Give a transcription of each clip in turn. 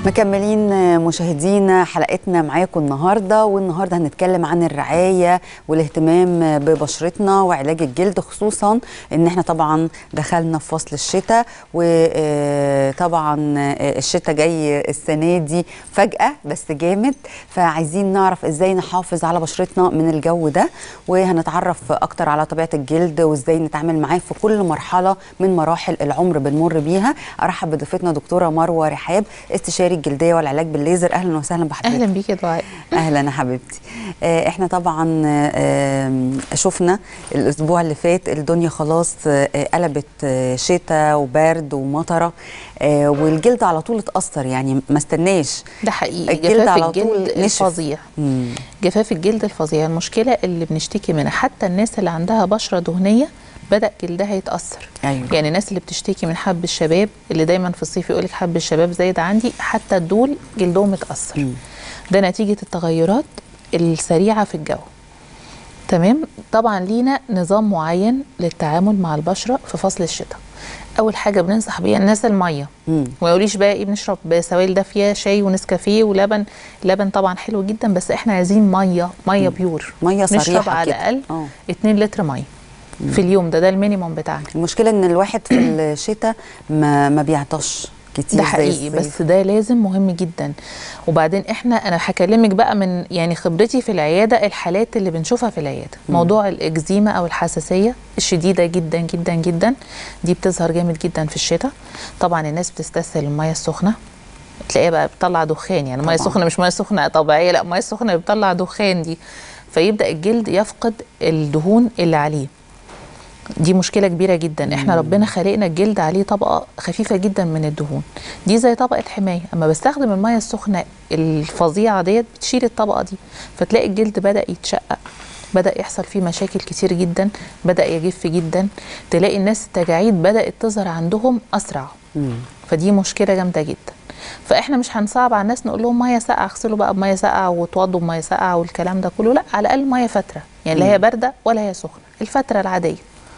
مكملين مشاهدينا حلقتنا معاكم النهارده والنهارده هنتكلم عن الرعايه والاهتمام ببشرتنا وعلاج الجلد خصوصا ان احنا طبعا دخلنا في فصل الشتاء وطبعا الشتاء جاي السنه دي فجاه بس جامد فعايزين نعرف ازاي نحافظ على بشرتنا من الجو ده وهنتعرف اكتر على طبيعه الجلد وازاي نتعامل معاه في كل مرحله من مراحل العمر بنمر بيها ارحب بضيفتنا دكتوره مروه رحاب استشاري الجلديه والعلاج بالليزر اهلا وسهلا بحضرتك اهلا بيك يا دعاء اهلا يا حبيبتي آه، احنا طبعا آه، شفنا الاسبوع اللي فات الدنيا خلاص آه، قلبت آه، شتاء وبرد ومطره آه، والجلد على طول اتاثر يعني ما استناش ده حقيقي الجلد جفاف على طول الجلد نشف. الفظيع مم. جفاف الجلد الفظيع المشكله اللي بنشتكي منها حتى الناس اللي عندها بشره دهنيه بدا جلدها يتاثر ايوه يعني الناس اللي بتشتكي من حب الشباب اللي دايما في الصيف يقولك حب الشباب زايد عندي حتى دول جلدهم اتاثر مم. ده نتيجه التغيرات السريعه في الجو تمام طبعا لينا نظام معين للتعامل مع البشره في فصل الشتاء اول حاجه بننصح بيها الناس الميه مم. وما يقوليش بقى ايه بنشرب سوائل دافيه شاي ونسكافيه ولبن لبن طبعا حلو جدا بس احنا عايزين ميه ميه بيور ميه نشرب صريحه على كده. الاقل آه. 2 لتر ميه في اليوم ده ده المينيموم بتاعنا المشكله ان الواحد في الشتاء ما ما بيعطش كتير ده زي حقيقي الصيف. بس ده لازم مهم جدا وبعدين احنا انا هكلمك بقى من يعني خبرتي في العياده الحالات اللي بنشوفها في العياده موضوع الاكزيما او الحساسيه الشديده جدا جدا جدا دي بتظهر جامد جدا في الشتاء طبعا الناس بتستسهل الميه السخنه تلاقيها بقى بتطلع دخان يعني ميه طبعاً. سخنه مش ميه سخنه طبيعيه لا ميه سخنه بتطلع دخان دي فيبدا الجلد يفقد الدهون اللي عليه دي مشكله كبيره جدا احنا ربنا خلقنا الجلد عليه طبقه خفيفه جدا من الدهون دي زي طبقه حمايه اما بستخدم الميه السخنه الفظيعه ديت بتشيل الطبقه دي فتلاقي الجلد بدا يتشقق بدا يحصل فيه مشاكل كتير جدا بدا يجف جدا تلاقي الناس التجاعيد بدات تظهر عندهم اسرع مم. فدي مشكله جامده جدا فاحنا مش هنصعب على الناس نقول لهم ميه ساقعه اغسلوا بقى بميه ساقعه وتوضوا بميه ساقعه والكلام ده كله لا على الاقل ميه فتره يعني لا هي بارده ولا هي سخنه الفتره العاديه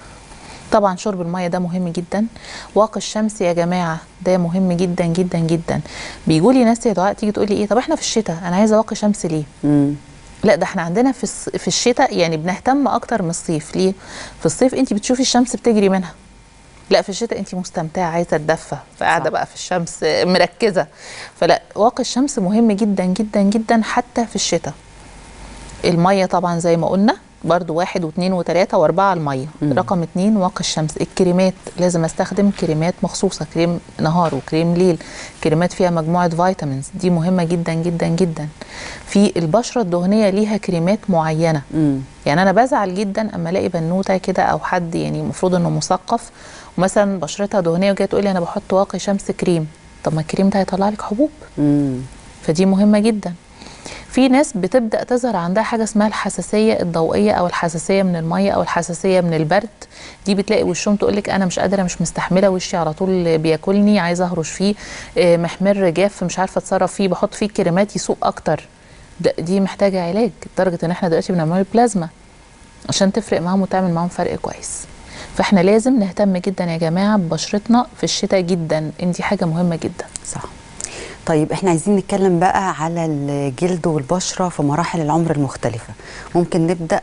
طبعا شرب الميه ده مهم جدا واقي الشمس يا جماعه ده مهم جدا جدا جدا بيجوا لي ناس يا دعاء تيجي تقول لي ايه طب احنا في الشتاء انا عايزه واقي شمس ليه مم. لا ده احنا عندنا في الص- في الشتاء يعني بنهتم اكتر من الصيف ليه في الصيف انت بتشوفي الشمس بتجري منها لا في الشتاء انت مستمتعه عايزه تدفى فقاعده صح. بقى في الشمس مركزه فلا واقي الشمس مهم جدا جدا جدا حتى في الشتاء الميه طبعا زي ما قلنا برضو واحد واثنين وثلاثة واربعة المية مم. رقم اتنين واقي الشمس الكريمات لازم استخدم كريمات مخصوصة كريم نهار وكريم ليل كريمات فيها مجموعة فيتامينز دي مهمة جدا جدا جدا في البشرة الدهنية ليها كريمات معينة مم. يعني انا بزعل جدا اما الاقي بنوته كده او حد يعني المفروض انه مثقف ومثلا بشرتها دهنيه وجايه تقول لي انا بحط واقي شمس كريم طب ما الكريم ده هيطلع لك حبوب مم. فدي مهمه جدا في ناس بتبدا تظهر عندها حاجه اسمها الحساسيه الضوئيه او الحساسيه من الميه او الحساسيه من البرد دي بتلاقي وشهم تقول لك انا مش قادره مش مستحمله وشي على طول بياكلني عايزه اهرش فيه آه، محمر جاف مش عارفه اتصرف فيه بحط فيه كريمات يسوق اكتر ده- دي محتاجه علاج لدرجه ان احنا دلوقتي بنعمل بلازما عشان تفرق معاهم وتعمل معاهم فرق كويس فاحنا لازم نهتم جدا يا جماعه ببشرتنا في الشتاء جدا ان دي حاجه مهمه جدا صح طيب احنا عايزين نتكلم بقى على الجلد والبشره في مراحل العمر المختلفه ممكن نبدا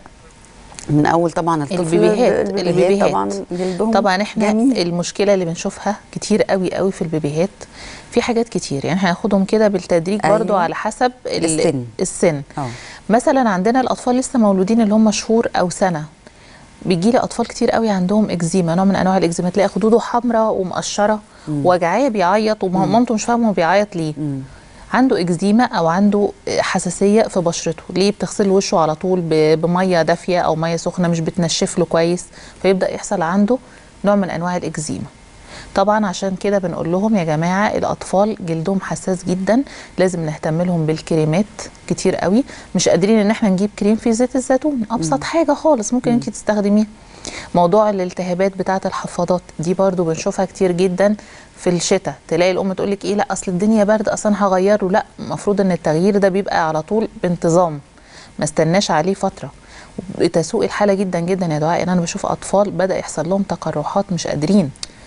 من اول طبعا الطفل البيبيهات البيبيهات طبعا جلدهم طبعا احنا جميل. المشكله اللي بنشوفها كتير قوي قوي في البيبيهات في حاجات كتير يعني هناخدهم كده بالتدريج أيوة. برضو على حسب ال- السن. السن اه مثلا عندنا الاطفال لسه مولودين اللي هم شهور او سنه بيجي لي اطفال كتير قوي عندهم اكزيما نوع من انواع الاكزيما تلاقي خدوده حمراء ومقشره وجعاه بيعيط ومامته مش فاهمه هو بيعيط ليه مم. عنده اكزيما او عنده حساسيه في بشرته ليه بتغسل وشه على طول ب- بميه دافيه او ميه سخنه مش بتنشف له كويس فيبدا يحصل عنده نوع من انواع الاكزيما طبعا عشان كده بنقول لهم يا جماعه الاطفال جلدهم حساس جدا لازم نهتم لهم بالكريمات كتير قوي مش قادرين ان احنا نجيب كريم في زيت الزيتون ابسط حاجه خالص ممكن انت تستخدميها موضوع الالتهابات بتاعه الحفاضات دي برضو بنشوفها كتير جدا في الشتاء تلاقي الام تقول لك ايه لا اصل الدنيا برد اصلا هغيره لا المفروض ان التغيير ده بيبقى على طول بانتظام ما استناش عليه فتره بتسوء الحاله جدا جدا يا دعاء ان انا بشوف اطفال بدا يحصل لهم تقرحات مش قادرين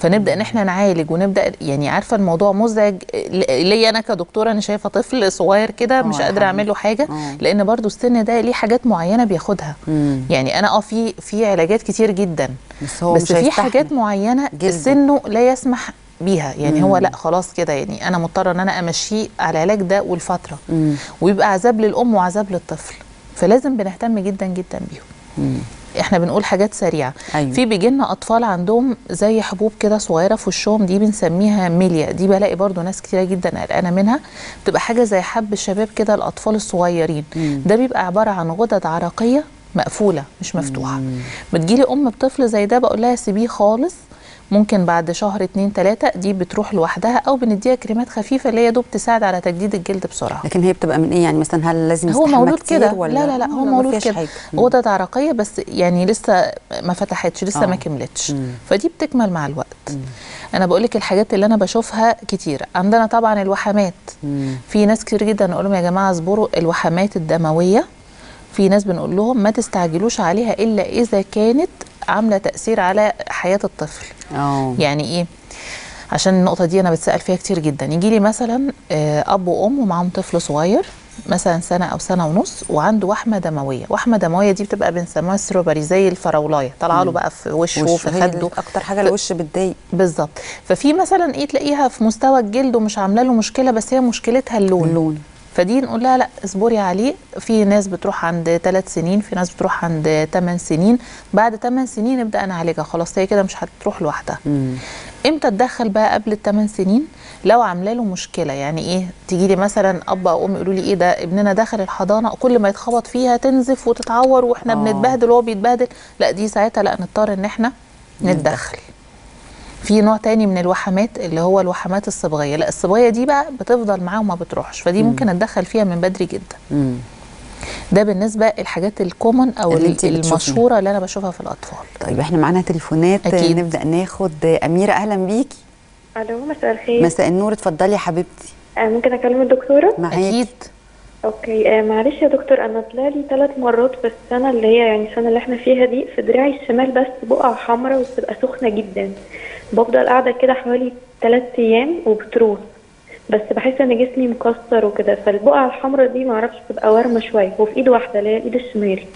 فنبدا ان احنا نعالج ونبدا يعني عارفه الموضوع مزعج ل- ليا انا كدكتوره انا شايفه طفل صغير كده مش يا قادره اعمل له حاجه آه. لان برضو السن ده ليه حاجات معينه بياخدها مم. يعني انا اه في في علاجات كتير جدا بس هو بس مش في هيستحمل. حاجات معينه جلده. سنه لا يسمح بيها يعني هو مم. لا خلاص كده يعني انا مضطره ان انا امشيه على العلاج ده والفتره مم. ويبقى عذاب للام وعذاب للطفل فلازم بنهتم جدا جدا بيهم مم. احنا بنقول حاجات سريعه أيوة. في بيجي لنا اطفال عندهم زي حبوب كده صغيره في وشهم دي بنسميها ميليا دي بلاقي برضو ناس كتيره جدا قلقانه منها بتبقى حاجه زي حب الشباب كده الاطفال الصغيرين مم. ده بيبقى عباره عن غدد عرقيه مقفوله مش مفتوحه بتجيلي ام بطفل زي ده بقول لها سيبيه خالص ممكن بعد شهر اتنين تلاتة دي بتروح لوحدها او بنديها كريمات خفيفه اللي هي دوب تساعد على تجديد الجلد بسرعه لكن هي بتبقى من ايه يعني مثلا هل لازم هو يستحمى مولود كتير كده ولا لا لا لا هو ولا مولود مفيهاش كده حاجة؟ مم. غدد عرقيه بس يعني لسه ما فتحتش لسه آه. ما كملتش مم. فدي بتكمل مع الوقت انا بقول لك الحاجات اللي انا بشوفها كتير عندنا طبعا الوحمات مم. في ناس كتير جدا نقول لهم يا جماعه اصبروا الوحمات الدمويه في ناس بنقول لهم ما تستعجلوش عليها الا اذا كانت عامله تاثير على حياه الطفل اه يعني ايه عشان النقطة دي أنا بتسأل فيها كتير جدا يجي لي مثلا آه، أب وأم ومعاهم طفل صغير مثلا سنة أو سنة ونص وعنده وحمة دموية وحمة دموية دي بتبقى بنسميها ستروبري زي الفراولاية طالعة له بقى في وشه وشه وفي هي خده اكتر حاجه الوش بتضايق بالظبط ففي مثلا ايه تلاقيها في مستوى الجلد ومش عامله له مشكله بس هي مشكلتها اللون اللون فدي نقول لها لا اصبري عليه في ناس بتروح عند ثلاث سنين في ناس بتروح عند ثمان سنين بعد ثمان سنين نبدا نعالجها خلاص هي كده مش هتروح لوحدها مم. امتى اتدخل بقى قبل الثمان سنين لو عامله له مشكله يعني ايه تيجي لي مثلا اب او ام يقولوا لي ايه ده ابننا دخل الحضانه كل ما يتخبط فيها تنزف وتتعور واحنا آه. بنتبهدل وهو بيتبهدل لا دي ساعتها لا نضطر ان احنا نتدخل في نوع تاني من الوحمات اللي هو الوحمات الصبغيه لا الصبغيه دي بقى بتفضل معاه وما بتروحش فدي ممكن اتدخل فيها من بدري جدا مم. ده بالنسبه الحاجات الكومن او اللي انتي بتشوفيها. المشهوره اللي انا بشوفها في الاطفال طيب احنا معانا تليفونات أكيد. نبدا ناخد اميره اهلا بيكي الو مساء الخير مساء النور اتفضلي يا حبيبتي آه ممكن اكلم الدكتوره معاكي اكيد اوكي آه معلش يا دكتور انا طلع لي ثلاث مرات في السنه اللي هي يعني السنه اللي احنا فيها دي في دراعي الشمال بس بقع حمراء وبتبقى سخنه جدا بفضل قاعده كده حوالي ثلاث ايام وبتروح بس بحس ان جسمي مكسر وكده فالبقعه الحمراء دي معرفش بتبقى وارمه شويه وفي ايد واحده اللي هي الايد الشمال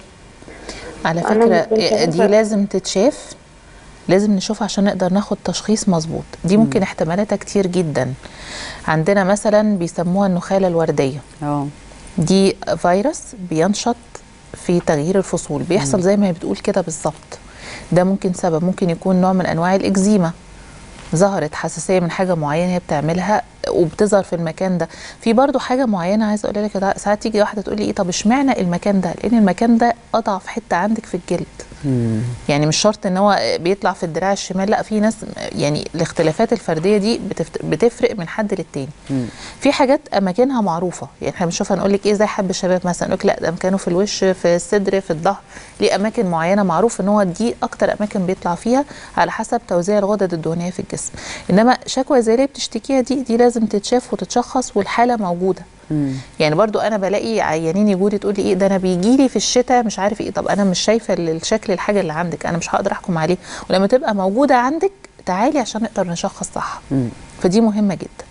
على أنا فكرة ممكن دي أفهم. لازم تتشاف لازم نشوف عشان نقدر ناخد تشخيص مظبوط دي ممكن احتمالاتها كتير جدا عندنا مثلا بيسموها النخالة الوردية اه دي فيروس بينشط في تغيير الفصول بيحصل زي ما هي بتقول كده بالظبط ده ممكن سبب ممكن يكون نوع من انواع الاكزيما ظهرت حساسيه من حاجه معينه هي بتعملها وبتظهر في المكان ده في برضو حاجه معينه عايزه اقول لك كده، ساعات تيجي واحده تقول لي ايه طب اشمعنى المكان ده لان المكان ده اضعف حته عندك في الجلد مم. يعني مش شرط ان هو بيطلع في الدراع الشمال لا في ناس يعني الاختلافات الفرديه دي بتفت- بتفرق من حد للتاني مم. في حاجات اماكنها معروفه يعني احنا بنشوفها نقول لك ايه زي حب الشباب مثلا نقول لك لا ده مكانه في الوش في الصدر في الظهر ليه اماكن معينه معروف ان هو دي اكتر اماكن بيطلع فيها على حسب توزيع الغدد الدهنيه في الجسم انما شكوى زي اللي بتشتكيها دي دي لازم تتشاف وتتشخص والحاله موجوده مم. يعني برضو انا بلاقي عيانين يجوا لي تقول لي ايه ده انا بيجي لي في الشتاء مش عارف ايه طب انا مش شايفه الشكل الحاجه اللي عندك انا مش هقدر احكم عليه ولما تبقى موجوده عندك تعالي عشان نقدر نشخص صح مم. فدي مهمه جدا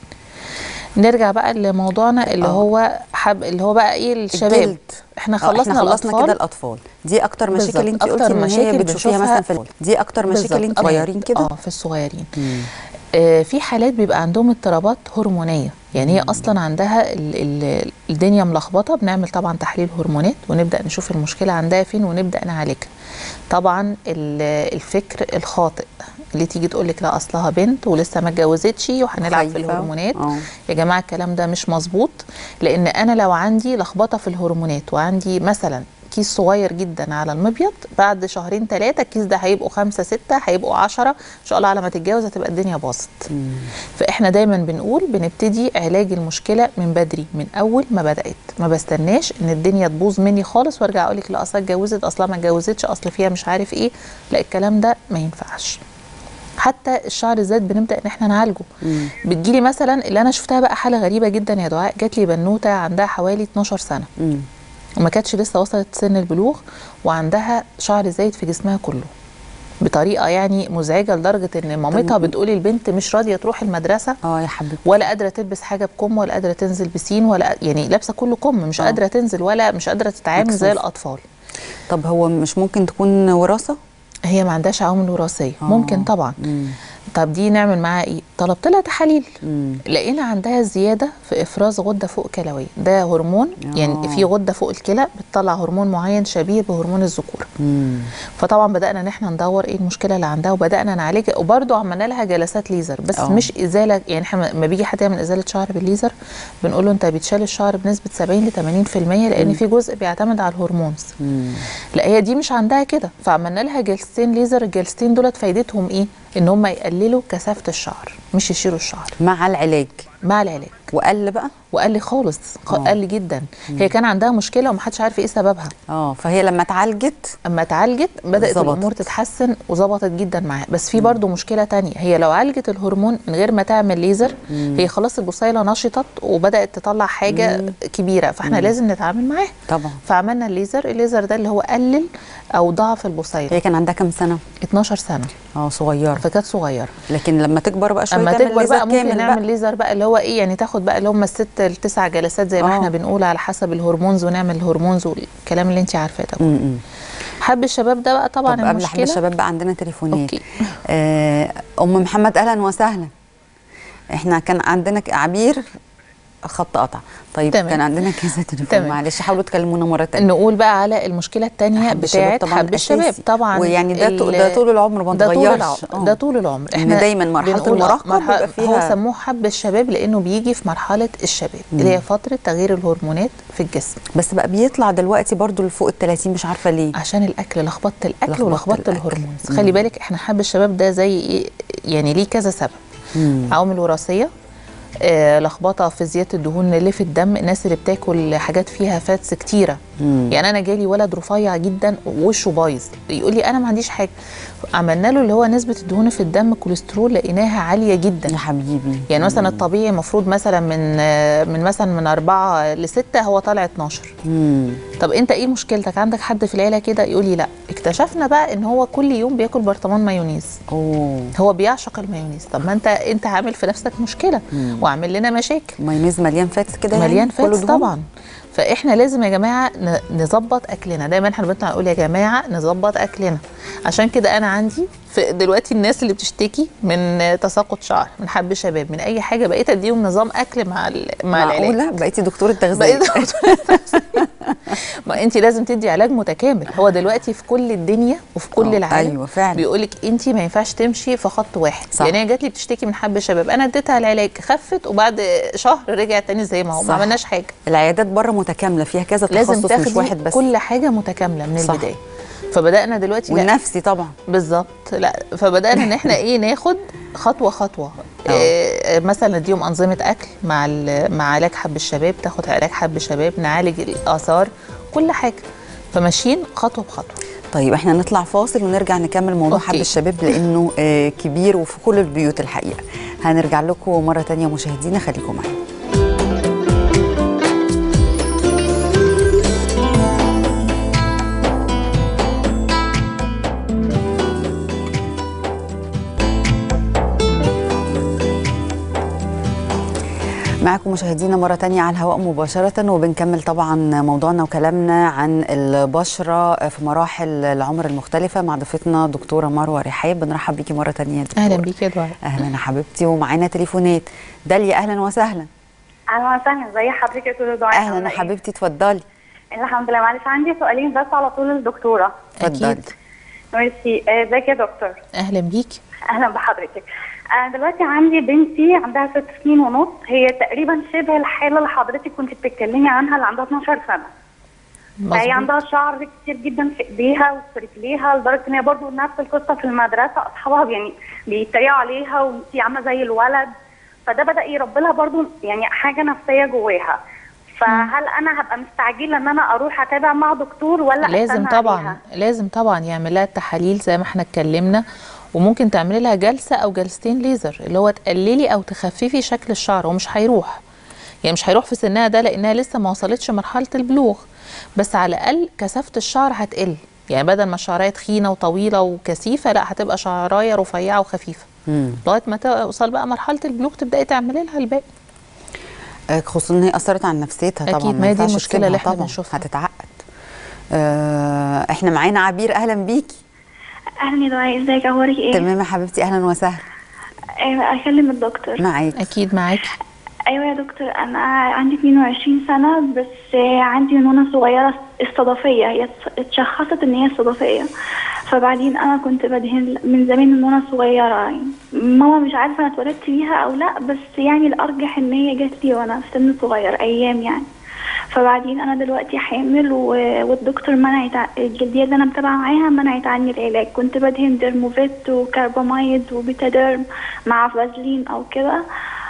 نرجع بقى لموضوعنا اللي آه. هو حب اللي هو بقى ايه الشباب الجلد. احنا آه، خلصنا, احنا خلصنا الأطفال. كده الاطفال دي اكتر مشاكل بالظبط. انت أكتر قلتي ان هي مشاكل بتشوفيها بنشوفها- مثلا في الأطفال. دي اكتر مشاكل بالظبط. انت آه، صغيرين كده اه في الصغيرين مم. آه، في حالات بيبقى عندهم اضطرابات هرمونيه يعني هي اصلا عندها ال ال الدنيا ملخبطه بنعمل طبعا تحليل هرمونات ونبدا نشوف المشكله عندها فين ونبدا نعالجها طبعا ال- الفكر الخاطئ اللي تيجي تقول لك لا اصلها بنت ولسه ما اتجوزتش وهنلعب في خايفة. الهرمونات آه. يا جماعه الكلام ده مش مظبوط لان انا لو عندي لخبطه في الهرمونات وعندي مثلا كيس صغير جدا على المبيض بعد شهرين ثلاثه الكيس ده هيبقوا خمسه سته هيبقوا عشرة ان شاء الله على ما تتجوز هتبقى الدنيا باظت فاحنا دايما بنقول بنبتدي علاج المشكله من بدري من اول ما بدات ما بستناش ان الدنيا تبوظ مني خالص وارجع اقول لك لا اصلا اتجوزت اصلا ما اتجوزتش اصل فيها مش عارف ايه لا الكلام ده ما ينفعش حتى الشعر الزاد بنبدا ان احنا نعالجه بتجيلي مثلا اللي انا شفتها بقى حاله غريبه جدا يا دعاء جات لي بنوته عندها حوالي 12 سنه مم. وما كانتش لسه وصلت سن البلوغ وعندها شعر زايد في جسمها كله بطريقه يعني مزعجه لدرجه ان مامتها بتقولي البنت مش راضيه تروح المدرسه اه يا حبيبتي ولا قادره تلبس حاجه بكم ولا قادره تنزل بسين ولا يعني لابسه كله كم مش آه. قادره تنزل ولا مش قادره تتعامل زي مكسوفة. الاطفال طب هو مش ممكن تكون وراثه هي ما عندهاش عوامل وراثيه آه. ممكن طبعا مم. طب دي نعمل معاها ايه طلبت لها تحاليل مم. لقينا عندها زياده في افراز غده فوق كلويه ده هرمون آه. يعني في غده فوق الكلى بتطلع هرمون معين شبيه بهرمون الذكوره مم. فطبعا بدانا ان احنا ندور ايه المشكله اللي عندها وبدانا نعالجها وبرده عملنا لها جلسات ليزر بس آه. أوه. مش ازاله يعني احنا لما بيجي حد يعمل ازاله شعر بالليزر بنقول له انت بيتشال الشعر بنسبه 70 ل 80% لان في جزء بيعتمد على الهرمونز مم. لا هي دي مش عندها كده فعملنا لها جلستين ليزر الجلستين دولت فايدتهم ايه ان هم يقللوا كثافه الشعر مش يشيلوا الشعر مع العلاج مع العلاج وقل بقى وقال لي خالص خ- آه. قال لي جدا هي كان عندها مشكله ومحدش عارف ايه سببها اه فهي لما اتعالجت اما اتعالجت بدات ظبطت. الامور تتحسن وظبطت جدا معاها بس في برضو مشكله تانية هي لو عالجت الهرمون من غير ما تعمل ليزر هي خلاص البصيله نشطت وبدات تطلع حاجه كبيره فاحنا لازم نتعامل معاها طبعا فعملنا الليزر الليزر ده اللي هو قلل او ضعف البصيله هي كان عندها كام سنه 12 سنه اه صغيره فكانت صغيره لكن لما تكبر بقى شويه اما تعمل تكبر ليزر بقى ممكن كامل نعمل بقى. ليزر بقى اللي هو ايه يعني تاخد بقى اللي هم الست التسع جلسات زي ما آه. احنا بنقول على حسب الهرمونز ونعمل الهرمونز والكلام اللي انت عارفاه ده م- م. حب الشباب ده بقى طبعا طب قبل حب المشكله الشباب بقى عندنا تليفونات أوكي. آه ام محمد اهلا وسهلا احنا كان عندنا ك- عبير خط قطع طيب تمام. كان عندنا كذا تليفون تمام. معلش حاولوا تكلمونا مره تانية نقول بقى على المشكله الثانيه حب الشباب بتاعه طبعاً حب الشباب أساسي. طبعا ويعني ده ال- طو- ده طول العمر ما ده طول اتغيرش. العمر آه. ده طول العمر إن دايماً مرحلة بنقول آه، المراهقة مرحلة- بيبقى فيها- هو سموه حب الشباب لانه بيجي في مرحله الشباب اللي هي فتره تغيير الهرمونات في الجسم بس بقى بيطلع دلوقتي برضو لفوق ال 30 مش عارفه ليه عشان الاكل لخبطه الاكل لخبطة ولخبطه الأكل. الهرمونز مم. خلي بالك احنا حب الشباب ده زي ايه يعني ليه كذا سبب مم. عوامل وراثيه آه، لخبطه في زياده الدهون اللي في الدم الناس اللي بتاكل حاجات فيها فاتس كتيره مم. يعني انا جالي ولد رفيع جدا ووشه بايظ يقول لي انا ما عنديش حاجه عملنا له اللي هو نسبه الدهون في الدم الكوليسترول لقيناها عاليه جدا يا حبيبي يعني مثلا الطبيعي المفروض مثلا من آه، من مثلا من أربعة لستة هو طالع 12 مم. طب انت ايه مشكلتك عندك حد في العيله كده يقول لي لا اكتشفنا بقى ان هو كل يوم بياكل برطمان مايونيز اوه هو بيعشق المايونيز طب ما انت انت عامل في نفسك مشكله وعامل لنا مشاكل مايونيز مليان فاتس كده يعني؟ مليان كله فاتس دهون؟ طبعا فاحنا لازم يا جماعه ن- نظبط اكلنا دايما احنا بنطلع نقول يا جماعه نظبط اكلنا عشان كده انا عندي في دلوقتي الناس اللي بتشتكي من تساقط شعر من حب شباب من اي حاجه بقيت اديهم نظام اكل مع ال- مع العلاج معقوله بقيتي دكتوره تغذيه بقيت ما انت لازم تدي علاج متكامل هو دلوقتي في كل الدنيا وفي كل اه، العالم ايوه فعلا. بيقول لك انت ما ينفعش تمشي في خط واحد صح. يعني هي جات لي بتشتكي من حب شباب انا اديتها العلاج خفت وبعد شهر رجع تاني زي ما هو صح. ما عملناش حاجه العيادات بره متكامله فيها كذا لازم تخصص تاخدي مش واحد بس كل حاجه متكامله من صح. البدايه فبدانا دلوقتي لا والنفسي طبعا بالظبط لا فبدانا ان احنا ايه ناخد خطوه خطوه إيه مثلا نديهم انظمه اكل مع ال- مع علاج حب الشباب تاخد علاج حب شباب نعالج الاثار كل حاجه فماشيين خطوه بخطوه طيب احنا نطلع فاصل ونرجع نكمل موضوع أوكي. حب الشباب لانه آه كبير وفي كل البيوت الحقيقه هنرجع لكم مره تانية مشاهدينا خليكم معانا معاكم مشاهدينا مرة تانية على الهواء مباشرة وبنكمل طبعا موضوعنا وكلامنا عن البشرة في مراحل العمر المختلفة مع ضيفتنا دكتورة مروة رحاب بنرحب بيكي مرة تانية يا دكتورة. اهلا بيك يا دعاء أهلا يا حبيبتي ومعانا تليفونات داليا أهلا وسهلا اهلا وسهلا ازي حضرتك يا استاذه دعاء أهلا عاملة يا إيه؟ حبيبتي اتفضلي الحمد لله معلش عندي سؤالين بس على طول الدكتوره اتفضلي أكيد. ميرسي آه، ازيك يا دكتور اهلا بيك اهلا بحضرتك انا دلوقتي عندي بنتي عندها ست سنين ونص هي تقريبا شبه الحاله اللي حضرتك كنت بتتكلمي عنها اللي عندها 12 سنه هي مظبوط عندها شعر كتير جدا في ايديها وفي رجليها لدرجه ان هي برضه نفس القصه في المدرسه اصحابها يعني بيتريقوا عليها وانتي عامله زي الولد فده بدا يربي لها برضه يعني حاجه نفسيه جواها فهل انا هبقى مستعجله ان انا اروح اتابع مع دكتور ولا لازم أستنى طبعا عليها؟ لازم طبعا يعمل لها التحاليل زي ما احنا اتكلمنا وممكن تعملي لها جلسه او جلستين ليزر اللي هو تقللي او تخففي شكل الشعر هو مش هيروح يعني مش هيروح في سنها ده لانها لسه ما وصلتش مرحله البلوغ بس على الاقل كثافه الشعر هتقل يعني بدل ما الشعرايه تخينه وطويله وكثيفه لا هتبقى شعرايه رفيعه وخفيفه مم. لغايه ما توصل بقى مرحله البلوغ تبداي تعملي لها الباقي آه، خصوصا ان هي اثرت على نفسيتها أكيد، طبعا ما هي دي ينفعش المشكلة تسيبها اللي إحنا طبعا بنشوفها. هتتعقد آه احنا معانا عبير اهلا بيكي اهلا يا دعاء ازيك اخبارك ايه؟ تمام يا حبيبتي اهلا وسهلا ايوه اكلم الدكتور معاكي اكيد معاكي ايوه يا دكتور انا عندي 22 سنه بس عندي من وانا صغيره استضافيه هي اتشخصت ان هي استضافيه فبعدين انا كنت بدهن من زمان من وانا صغيره يعني ماما مش عارفه انا اتولدت بيها او لا بس يعني الارجح ان هي جات لي وانا في سن صغير ايام يعني فبعدين انا دلوقتي حامل و... والدكتور منعت ع- الجلديه اللي انا متابعه معاها منعت عني العلاج كنت بدهن ديرموفيت وكاربامايد وبيتاديرم مع فازلين او كده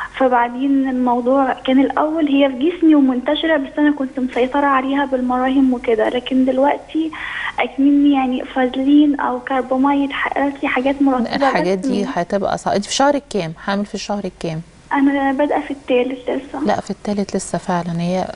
فبعدين الموضوع كان الاول هي في جسمي ومنتشره بس انا كنت مسيطره عليها بالمراهم وكده لكن دلوقتي اكمني يعني فازلين او كاربامايد قالت لي حاجات مرطبه الحاجات بس دي هتبقى صعبه انت في شهرك كام حامل في الشهر الكام انا بادئه في الثالث لسه لا في الثالث لسه فعلا هي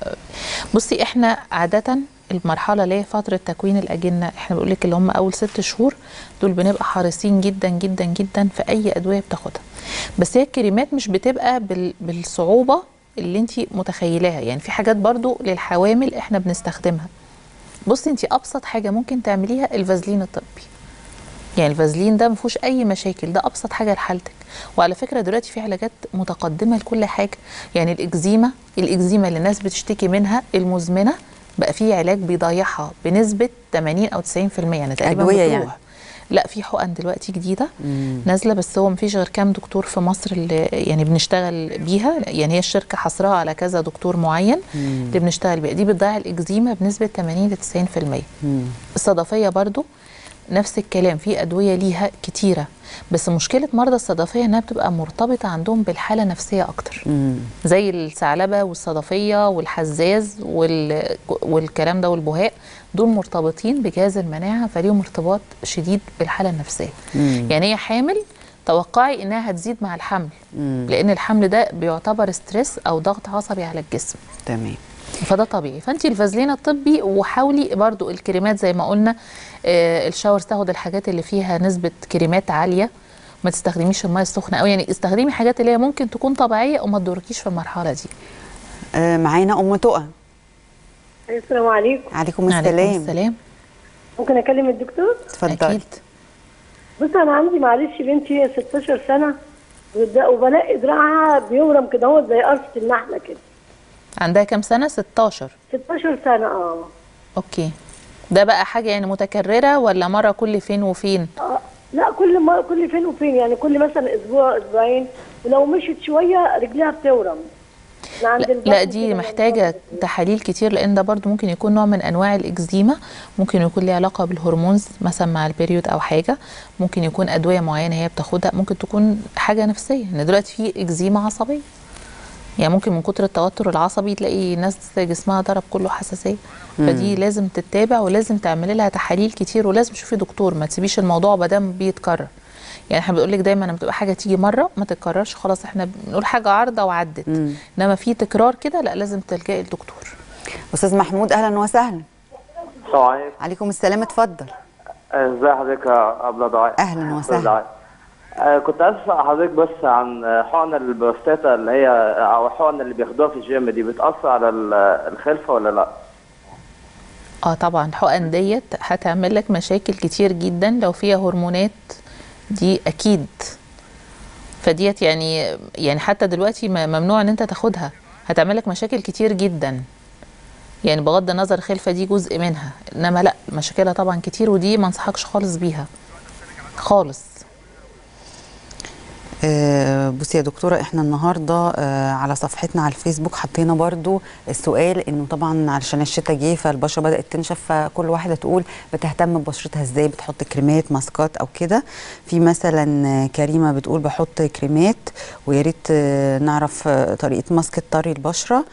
بصي احنا عادة المرحلة اللي هي فترة تكوين الأجنة احنا بنقول لك اللي هم أول ست شهور دول بنبقى حريصين جدا جدا جدا في أي أدوية بتاخدها بس هي الكريمات مش بتبقى بال بالصعوبة اللي انت متخيلاها يعني في حاجات برضو للحوامل احنا بنستخدمها بصي انت أبسط حاجة ممكن تعمليها الفازلين الطبي يعني الفازلين ده ما فيهوش اي مشاكل ده ابسط حاجه لحالتك وعلى فكره دلوقتي في علاجات متقدمه لكل حاجه يعني الاكزيما الاكزيما اللي الناس بتشتكي منها المزمنه بقى في علاج بيضيعها بنسبه 80 او 90% يعني تقريبا أدوية بتروح. يعني. لا في حقن دلوقتي جديده نازله بس هو مفيش غير كام دكتور في مصر اللي يعني بنشتغل بيها يعني هي الشركه حصرها على كذا دكتور معين اللي بنشتغل بيها دي بتضيع الاكزيما بنسبه 80 ل 90% الصدفيه برضو نفس الكلام في ادويه ليها كتيره بس مشكله مرضى الصدفيه انها بتبقى مرتبطه عندهم بالحاله النفسيه اكتر زي الثعلبه والصدفيه والحزاز وال... والكلام ده والبهاء دول مرتبطين بجهاز المناعه فليهم ارتباط شديد بالحاله النفسيه يعني هي حامل توقعي انها هتزيد مع الحمل لان الحمل ده بيعتبر ستريس او ضغط عصبي على الجسم تمام فده طبيعي فانت الفازلين الطبي وحاولي برضو الكريمات زي ما قلنا آه الشاور تاخد الحاجات اللي فيها نسبه كريمات عاليه ما تستخدميش الميه السخنه قوي يعني استخدمي حاجات اللي هي ممكن تكون طبيعيه وما تضركيش في المرحله دي آه معانا ام تقى السلام عليكم عليكم السلام عليكم السلام ممكن اكلم الدكتور اتفضلي اكيد بص انا عندي معلش بنتي 16 سنه وده- وبلاقي دراعها بيورم كده هو زي قرصه النحله كده عندها كام سنه 16 16 سنه اه اوكي ده بقى حاجه يعني متكرره ولا مره كل فين وفين آه، لا كل ما كل فين وفين يعني كل مثلا اسبوع اسبوعين ولو مشيت شويه رجليها بتورم من عند لا, البطن لا كده دي من محتاجه البطن. تحاليل كتير لان ده برضو ممكن يكون نوع من انواع الاكزيما ممكن يكون ليه علاقه بالهرمونز مثلا مع البريود او حاجه ممكن يكون ادويه معينه هي بتاخدها ممكن تكون حاجه نفسيه ان دلوقتي في اكزيما عصبيه يعني ممكن من كتر التوتر العصبي تلاقي ناس جسمها ضرب كله حساسيه فدي لازم تتابع ولازم تعملي لها تحاليل كتير ولازم تشوفي دكتور ما تسيبيش الموضوع ما دام بيتكرر يعني احنا بنقول لك دايما لما تبقى حاجه تيجي مره ما تتكررش خلاص احنا بنقول حاجه عارضه وعدت انما في تكرار كده لا لازم تلجئي الدكتور استاذ محمود اهلا وسهلا السلام عليكم عليكم السلام اتفضل ازي حضرتك يا ابله دعاء أهلاً أستاذ وسهلاً. دعاء. آه، كنت عايز اسال حضرتك بس عن آه، حقن البروستاتا اللي هي او الحقن اللي بياخدوها في الجيم دي بتاثر على ال- الخلفه ولا لا؟ اه طبعا الحقن ديت هتعمل لك مشاكل كتير جدا لو فيها هرمونات دي اكيد فديت يعني يعني حتى دلوقتي م- ممنوع ان انت تاخدها هتعمل لك مشاكل كتير جدا يعني بغض النظر الخلفه دي جزء منها انما لا مشاكلها طبعا كتير ودي ما انصحكش خالص بيها خالص آه، بصي يا دكتورة احنا النهاردة آه، على صفحتنا على الفيسبوك حطينا برضو السؤال انه طبعا علشان الشتاء جه فالبشرة بدأت تنشف فكل واحدة تقول بتهتم ببشرتها ازاي بتحط كريمات ماسكات او كده في مثلا آه، كريمة بتقول بحط كريمات ويا ريت آه، نعرف آه، طريقة ماسك طري البشرة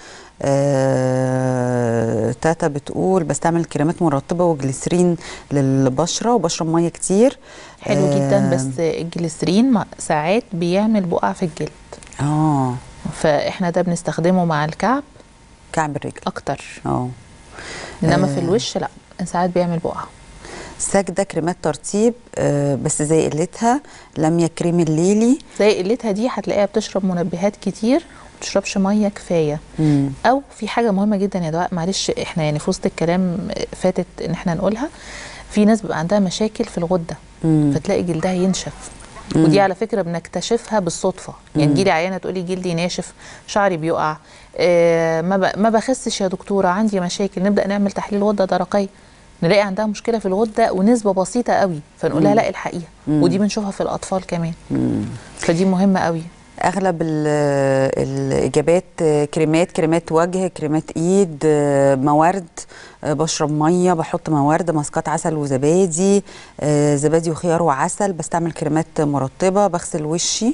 آه، تاتا بتقول بستعمل كريمات مرطبة وجليسرين للبشرة وبشرب مية كتير حلو آه، جدا بس الجليسرين مع- ساعات بيعمل بقع في الجلد اه فاحنا ده بنستخدمه مع الكعب كعب الرجل اكتر اه انما آه. في الوش لا ساعات بيعمل بقع ساجده كريمات ترطيب آه، بس زي قلتها لميا كريم الليلي زي قلتها دي هتلاقيها بتشرب منبهات كتير ما بتشربش ميه كفايه مم. او في حاجه مهمه جدا يا دعاء معلش احنا يعني في وسط الكلام فاتت ان احنا نقولها في ناس بيبقى عندها مشاكل في الغده مم. فتلاقي جلدها ينشف ودي على فكره بنكتشفها بالصدفه يعني تجيلي عيانه تقولي جلدي ناشف شعري بيقع آه ما ب- ما بخسش يا دكتوره عندي مشاكل نبدا نعمل تحليل غده درقيه نلاقي عندها مشكله في الغده ونسبه بسيطه قوي فنقول لها لا الحقيقه ودي بنشوفها في الاطفال كمان فدي مهمه قوي اغلب ال- الاجابات آه، كريمات كريمات وجه كريمات ايد آه، موارد آه، بشرب ميه بحط موارد ماسكات عسل وزبادي آه، زبادي وخيار وعسل بستعمل كريمات مرطبه بغسل وشي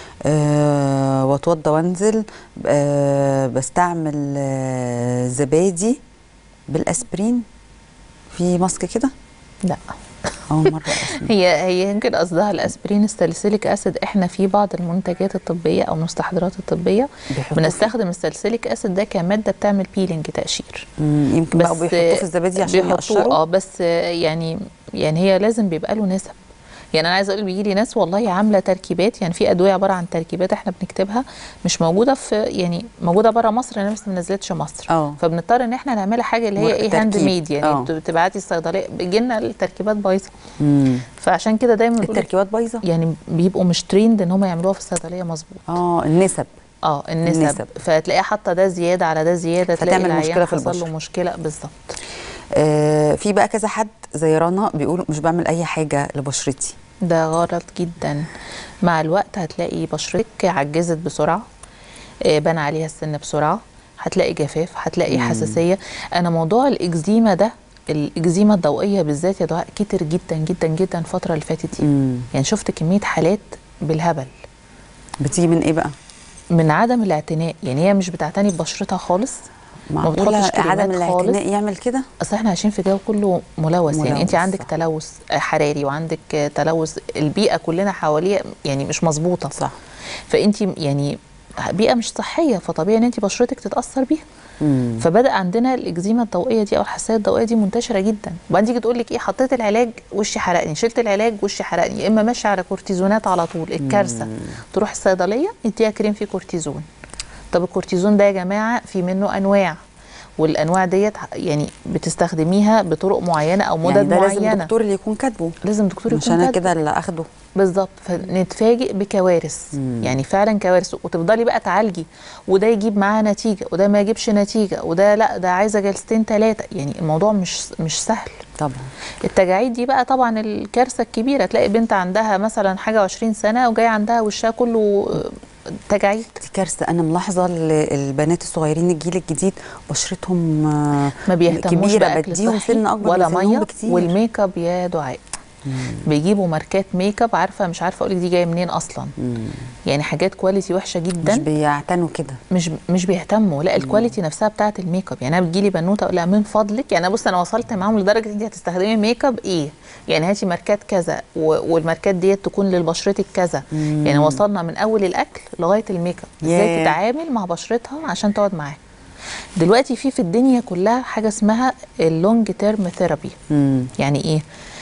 أه واتوضى وانزل أه بستعمل آه، زبادي بالاسبرين في ماسك كده لا اول مره أسمع. هي هي يمكن قصدها الاسبرين الساليسيليك اسيد احنا في بعض المنتجات الطبيه او المستحضرات الطبيه بيحطوه بنستخدم الساليسيليك اسيد ده كماده بتعمل بيلينج تقشير مم، يمكن بقى بيحطوه في الزبادي عشان بيحطوه يقشروا اه بس آه، يعني يعني هي لازم بيبقى له نسب يعني انا عايزه اقول بيجي لي ناس والله عامله تركيبات يعني في ادويه عباره عن تركيبات احنا بنكتبها مش موجوده في يعني موجوده بره مصر انا بس ما نزلتش مصر اه. فبنضطر ان احنا نعملها حاجه اللي هي مر- ايه هاند تركيب. ميد يعني اه. بت- بتبعتي الصيدليه بيجي لنا التركيبات بايظه مم. فعشان كده دايما بنقول التركيبات بايظه يعني بيبقوا مش تريند ان هم يعملوها في الصيدليه مظبوط اه النسب اه النسب, النسب. النسب. فتلاقيها حاطه ده زياده على ده زياده تلاقي فتعمل العيان مشكلة في حصل البشرة. له مشكله بالظبط آه في بقى كذا حد زي رنا بيقول مش بعمل اي حاجه لبشرتي ده غلط جدا مع الوقت هتلاقي بشرتك عجزت بسرعه آه، بان عليها السن بسرعه هتلاقي جفاف هتلاقي حساسيه انا موضوع الاكزيما ده الاكزيما الضوئيه بالذات يا دعاء كتر جدا جدا جدا الفتره اللي فاتت دي مم. يعني شفت كميه حالات بالهبل بتيجي من ايه بقى من عدم الاعتناء يعني هي مش بتعتني ببشرتها خالص معقوله بتحطش كريمات عدم الاعتناء خالص. يعمل كده اصل احنا عايشين في جو كله ملوث, يعني ملوث، انت عندك صح. تلوث حراري وعندك تلوث البيئه كلنا حواليه يعني مش مظبوطه صح فانت يعني بيئه مش صحيه فطبيعي ان انت بشرتك تتاثر بيها مم. فبدا عندنا الاكزيما الضوئيه دي او الحساسيه الضوئيه دي منتشره جدا وبعدين تيجي تقول لك ايه حطيت العلاج وشي حرقني شلت العلاج وشي حرقني يا اما ماشيه على كورتيزونات على طول الكارثه تروح الصيدليه يديها كريم فيه كورتيزون طب الكورتيزون ده يا جماعه في منه انواع والانواع ديت يعني بتستخدميها بطرق معينه او مدد يعني ده لازم معينه الدكتور اللي يكون كاتبه لازم دكتور مش يكون انا كاتبه. كده اللي اخده بالظبط فنتفاجئ بكوارث يعني فعلا كوارث وتفضلي بقى تعالجي وده يجيب معاه نتيجه وده ما يجيبش نتيجه وده لا ده عايزه جلستين ثلاثه يعني الموضوع مش مش سهل طبعا التجاعيد دي بقى طبعا الكارثه الكبيره تلاقي بنت عندها مثلا حاجه و20 سنه وجاي عندها وشها كله آه، تجاعيد دي كارثه انا ملاحظه ال- البنات الصغيرين الجيل الجديد بشرتهم آه، ما بيهتموش كبيره باكل بديهم صحي سن اكبر ولا من سنهم ميه بكتير والميك اب يا دعاء بيجيبوا ماركات ميك اب عارفه مش عارفه اقول لك دي جايه منين اصلا يعني حاجات كواليتي وحشه جدا مش بيعتنوا كده مش مش بيهتموا لا الكواليتي نفسها بتاعه الميك اب يعني انا بتجيلي بنوته اقول لها من فضلك يعني أنا بص انا وصلت معاهم لدرجه انت هتستخدمي ميك اب ايه يعني هاتي ماركات كذا و- والماركات ديت تكون لبشرتك كذا يعني وصلنا من اول الاكل لغايه الميك اب ازاي ياه. تتعامل مع بشرتها عشان تقعد معاها دلوقتي في في الدنيا كلها حاجه اسمها اللونج تيرم ثيرابي مم. يعني ايه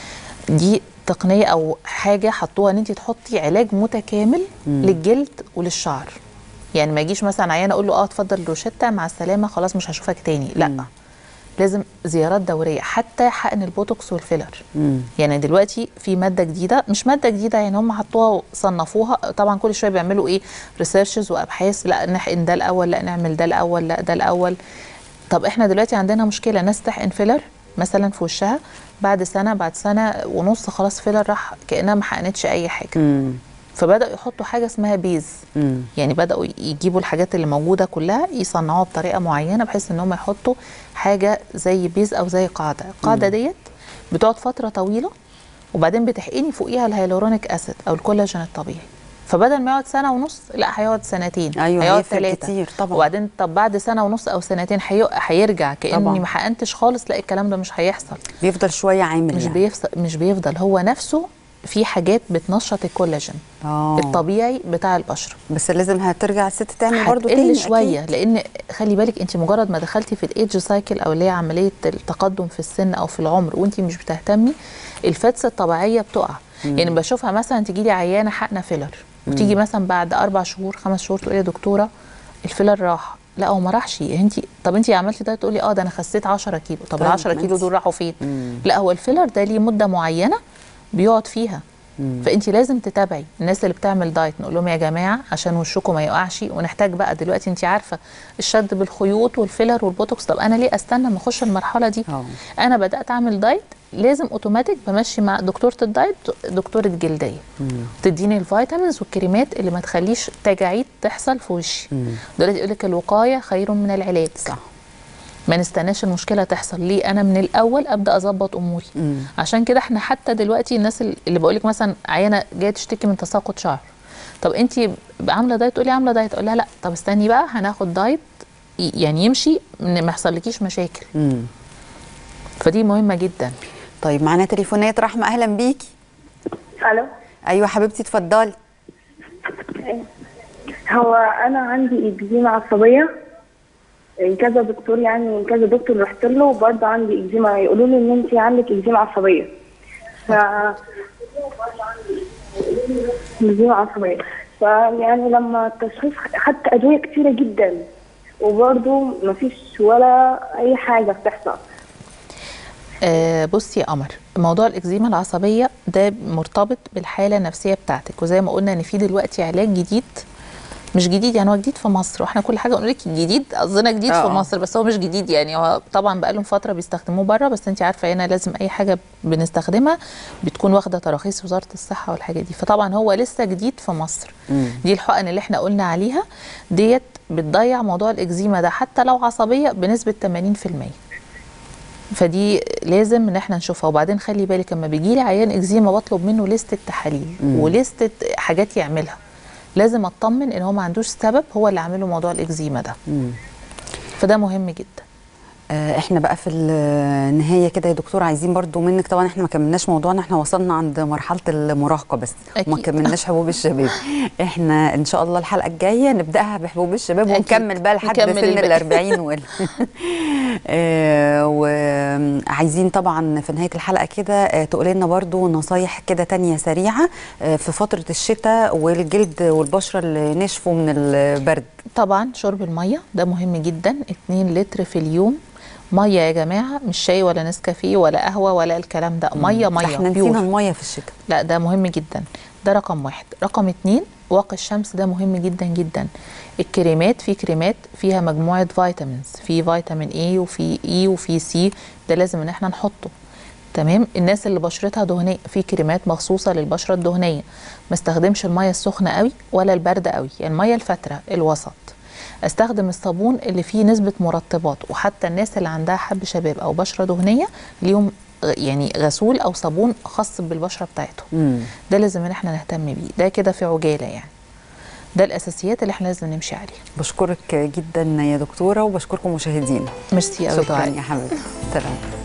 دي تقنيه او حاجه حطوها ان انت تحطي علاج متكامل للجلد وللشعر يعني ما يجيش مثلا عيان اقول له اه اتفضل روشته مع السلامه خلاص مش هشوفك تاني لا لازم زيارات دوريه حتى حقن البوتوكس والفيلر مم. يعني دلوقتي في ماده جديده مش ماده جديده يعني هم حطوها وصنفوها طبعا كل شويه بيعملوا ايه ريسيرشز وابحاث لا نحقن ده الاول لا نعمل ده الاول لا ده الاول طب احنا دلوقتي عندنا مشكله ناس تحقن فيلر مثلا في وشها بعد سنه بعد سنه ونص خلاص فيلر راح كانها ما حقنتش اي حاجه مم. فبداوا يحطوا حاجه اسمها بيز مم. يعني بداوا يجيبوا الحاجات اللي موجوده كلها يصنعوها بطريقه معينه بحيث ان هم يحطوا حاجه زي بيز او زي قاعده القاعده ديت بتقعد فتره طويله وبعدين بتحقني فوقيها الهيالورونيك اسيد او الكولاجين الطبيعي فبدل ما يقعد سنه ونص لا هيقعد سنتين أيوة، هيقعد هيفرق ثلاثه كتير طبعا. وبعدين طب بعد سنه ونص او سنتين هي- هيرجع طبعا. كاني ما حقنتش خالص لا الكلام ده مش هيحصل بيفضل شويه عامل مش يعني. بيفضل مش بيفضل هو نفسه في حاجات بتنشط الكولاجين اه الطبيعي بتاع البشره بس لازم هترجع الست تعمل برضو هتقل تاني شويه أكيد. لان خلي بالك انت مجرد ما دخلتي في الايدج سايكل او اللي هي عمليه التقدم في السن او في العمر وانت مش بتهتمي الفاتس الطبيعيه بتقع يعني بشوفها مثلا تجي لي عيانه حقنه فيلر وتيجي مثلا بعد اربع شهور خمس شهور تقول لي يا دكتوره الفيلر راح لا هو ما راحش انت طب انت عملتي ده تقولي اه ده انا خسيت 10 كيلو طب طيب، ال 10 ما كيلو انت- دول راحوا فين لا هو الفيلر ده ليه مده معينه بيقعد فيها فانت لازم تتابعي الناس اللي بتعمل دايت نقول لهم يا جماعه عشان وشكم ما يقعش ونحتاج بقى دلوقتي انت عارفه الشد بالخيوط والفيلر والبوتوكس طب انا ليه استنى ما اخش المرحله دي اه. انا بدات اعمل دايت لازم اوتوماتيك بمشي مع دكتوره الدايت دكتوره جلديه تديني الفيتامينز والكريمات اللي ما تخليش تجاعيد تحصل في وشي دلوقتي يقول لك الوقايه خير من العلاج صح ما نستناش المشكله تحصل ليه انا من الاول ابدا اظبط اموري مم. عشان كده احنا حتى دلوقتي الناس اللي بقول لك مثلا عيانه جايه تشتكي من تساقط شعر طب انت عامله دايت تقولي عامله دايت اقول لها لا طب استني بقى هناخد دايت ي- يعني يمشي ان ما يحصلكيش مشاكل مم. فدي مهمه جدا طيب معانا تليفونات رحمه اهلا بيكي الو ايوه حبيبتي اتفضلي هو انا عندي اكزيما عصبيه كذا دكتور يعني كذا دكتور رحت له وبرضه عندي اكزيما يقولوا لي ان انت عندك اكزيما عصبيه ف اكزيما عصبيه فيعني لما التشخيص خدت ادويه كتيره جدا وبرضه مفيش ولا اي حاجه بتحصل آه بصي يا قمر موضوع الاكزيما العصبيه ده مرتبط بالحاله النفسيه بتاعتك وزي ما قلنا ان في دلوقتي علاج جديد مش جديد يعني هو جديد في مصر واحنا كل حاجه نقول لك جديد قصدنا جديد آه. في مصر بس هو مش جديد يعني هو طبعا بقى لهم فتره بيستخدموه بره بس انت عارفه هنا لازم اي حاجه بنستخدمها بتكون واخده تراخيص وزاره الصحه والحاجات دي فطبعا هو لسه جديد في مصر دي الحقن اللي احنا قلنا عليها ديت بتضيع موضوع الاكزيما ده حتى لو عصبيه بنسبه 80% فدي لازم ان احنا نشوفها وبعدين خلي بالك لما بيجي لي عيان اكزيما بطلب منه لستة تحاليل ولستة حاجات يعملها لازم اطمن ان هو ما عندوش سبب هو اللي عامله موضوع الاكزيما ده فده مهم جدا آه، احنا بقى في النهايه كده يا دكتور عايزين برضو منك طبعا احنا ما كملناش موضوعنا احنا وصلنا عند مرحله المراهقه بس وما أكيد. كملناش حبوب الشباب احنا ان شاء الله الحلقه الجايه نبداها بحبوب الشباب أكيد. ونكمل بقى لحد نكمل سن الباقي. ال 40 وال آه، وعايزين طبعا في نهايه الحلقه كده آه، تقولي لنا برضو نصايح كده تانية سريعه آه، في فتره الشتاء والجلد والبشره اللي نشفوا من البرد طبعا شرب الميه ده مهم جدا 2 لتر في اليوم ميه يا جماعه مش شاي ولا نسكافيه ولا قهوه ولا الكلام ده ميه ده ميه احنا بيور. نسينا الميه في الشتاء لا ده مهم جدا ده رقم واحد رقم اتنين واقي الشمس ده مهم جدا جدا الكريمات في كريمات فيها مجموعة فيتامينز في فيتامين اي وفي اي وفي سي ده لازم ان احنا نحطه تمام الناس اللي بشرتها دهنيه في كريمات مخصوصه للبشره الدهنيه ما استخدمش الميه السخنه قوي ولا البارده قوي يعني الميه الفتره الوسط استخدم الصابون اللي فيه نسبه مرطبات وحتى الناس اللي عندها حب شباب او بشره دهنيه ليهم غ- يعني غسول او صابون خاص بالبشره بتاعتهم ده لازم ان احنا نهتم بيه ده كده في عجاله يعني ده الاساسيات اللي احنا لازم نمشي عليها بشكرك جدا يا دكتوره وبشكركم مشاهدينا ميرسي قوي شكرا دعاء يا حبيبتي سلام